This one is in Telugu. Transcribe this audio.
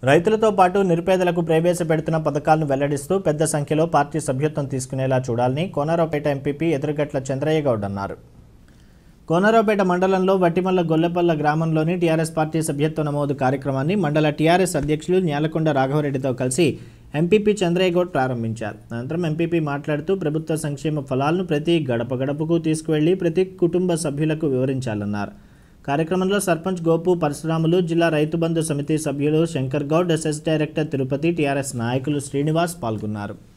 రైతులతో పాటు నిరుపేదలకు ప్రవేశపెడుతున్న పథకాలను వెల్లడిస్తూ పెద్ద సంఖ్యలో పార్టీ సభ్యత్వం తీసుకునేలా చూడాలని కోనరావుపేట ఎంపీపీ ఎదురుగట్ల చంద్రయ్య గౌడ్ అన్నారు కోనరావుపేట మండలంలో వట్టిమల్ల గొల్లపల్ల గ్రామంలోని టీఆర్ఎస్ పార్టీ సభ్యత్వ నమోదు కార్యక్రమాన్ని మండల టీఆర్ఎస్ అధ్యక్షులు న్యాలకొండ రాఘవరెడ్డితో కలిసి ఎంపీపీ చంద్రయ్య గౌడ్ ప్రారంభించారు అనంతరం ఎంపీపీ మాట్లాడుతూ ప్రభుత్వ సంక్షేమ ఫలాలను ప్రతి గడప గడపకు తీసుకువెళ్లి ప్రతి కుటుంబ సభ్యులకు వివరించాలన్నారు కార్యక్రమంలో సర్పంచ్ గోపు పరశురాములు జిల్లా రైతు బంధు సమితి సభ్యులు Shankar Goud SS director Tirupati TRS నాయకులు శ్రీనివాస్ పాల్గొన్నారు